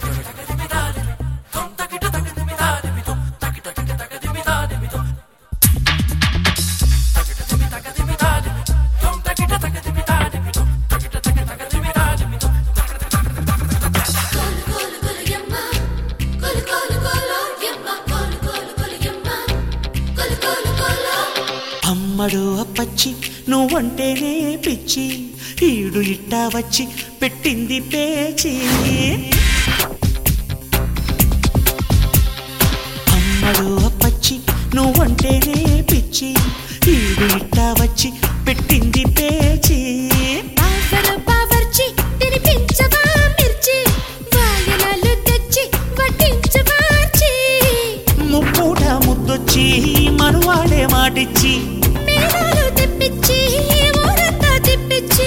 అమ్మడు అప్పచ్చి నువ్వంటేనే పిచ్చి ఈడు ఇట్టా వచ్చి పెట్టింది పేచి అమ్మడు అప్పచ్చి నువ్వంటేనే పిచ్చి ఈడు ఇట్టా వచ్చి పెట్టింది పేచి ఆఫర్ బావర్చి తినిపించవా మిర్చి వాయనాలు తెచ్చి వడ్డించవార్చి ముప్పూట ముద్దొచ్చి మనువాడే మాటిచ్చి మేళాలు తెప్పించి ఊరంతా తిప్పించి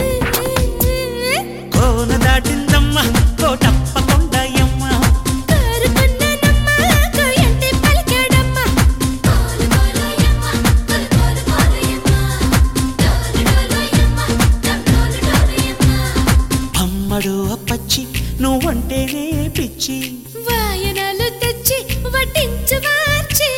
కోన దాటిందమ్మ కోటప్ప కొండయమ్మ కోరుకున్నానమ్మ కోయంటే పలికాడమ్మ కోలు కోలోయమ్మ కోలు కోలు కోలోయమ్మ డోలు డోలోయమ్మ డోలు డోలోయమ్మ అమ్మడు అప్పచ్చి నువ్వంటేనే పిచ్చి వాయనాలు తెచ్చి వడ్డించవార్చి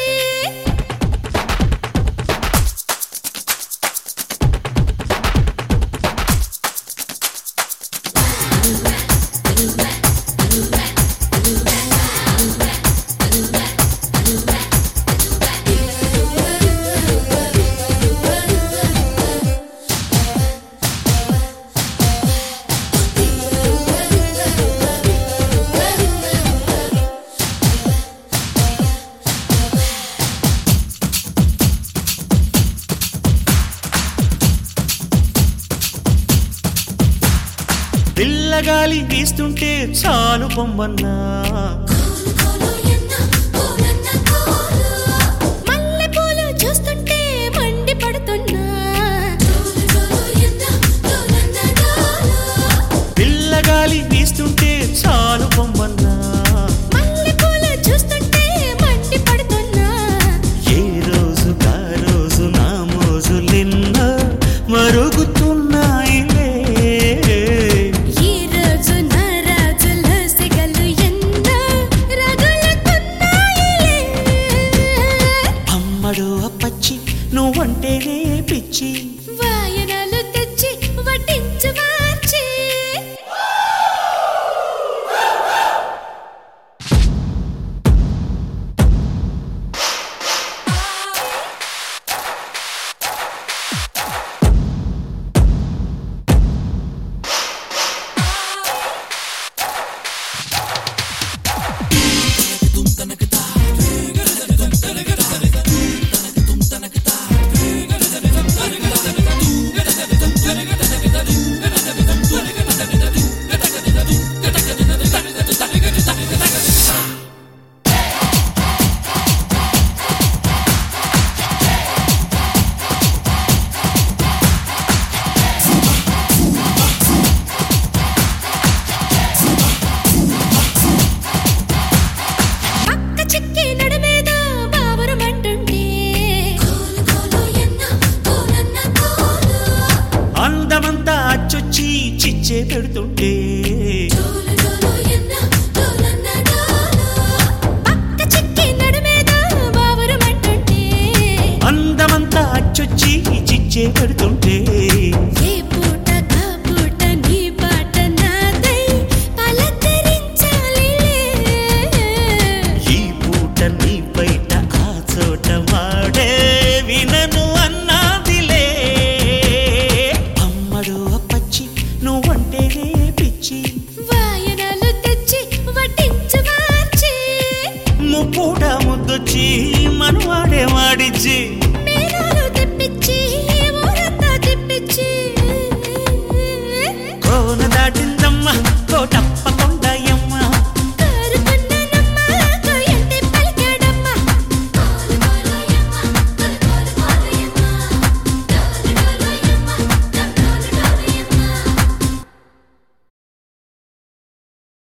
పిల్లగాలి వీస్తుంటే చాలు బొమ్మన్నా మల్లెపూలు చూస్తుంటే మండి పడుతున్నా పిల్లగాలి వీస్తుంటే చాలు బొమ్మన్నా